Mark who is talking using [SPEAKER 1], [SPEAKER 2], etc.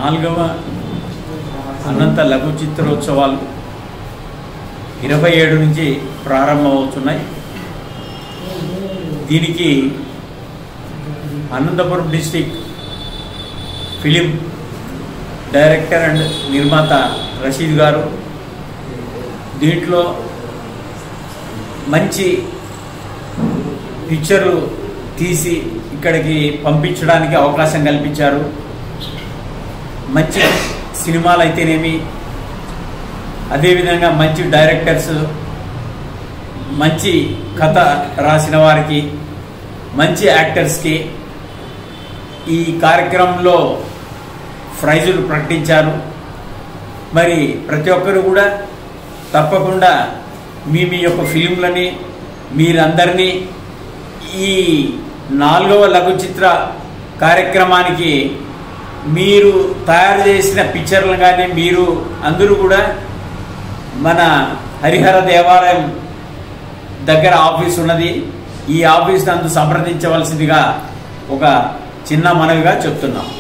[SPEAKER 1] నాలుగవ అనంత లఘు చిత్రోత్సవాలు ఇరవై ఏడు నుంచి ప్రారంభమవుతున్నాయి దీనికి Anantapuram district film director and నిర్మాత రషీద్ గారు దీంట్లో మంచి పిక్చరు తీసి ఇక్కడికి పంపించడానికి అవకాశం కల్పించారు మంచి సినిమాలు అయితేనేమి అదేవిధంగా మంచి డైరెక్టర్స్ మంచి కథ రాసిన వారికి మంచి యాక్టర్స్కి ఈ కార్యక్రమంలో ప్రైజులు ప్రకటించారు మరి ప్రతి ఒక్కరు కూడా తప్పకుండా మీ మీ యొక్క ఫిలింలని మీరందరినీ ఈ నాలుగవ లఘు చిత్ర కార్యక్రమానికి మీరు తయారు చేసిన పిక్చర్లు కానీ మీరు అందరూ కూడా మన హరిహర దేవాలయం దగ్గర ఆఫీస్ ఉన్నది ఈ ఆఫీస్ నందు సంప్రదించవలసిందిగా ఒక చిన్న మనవిగా చెప్తున్నాం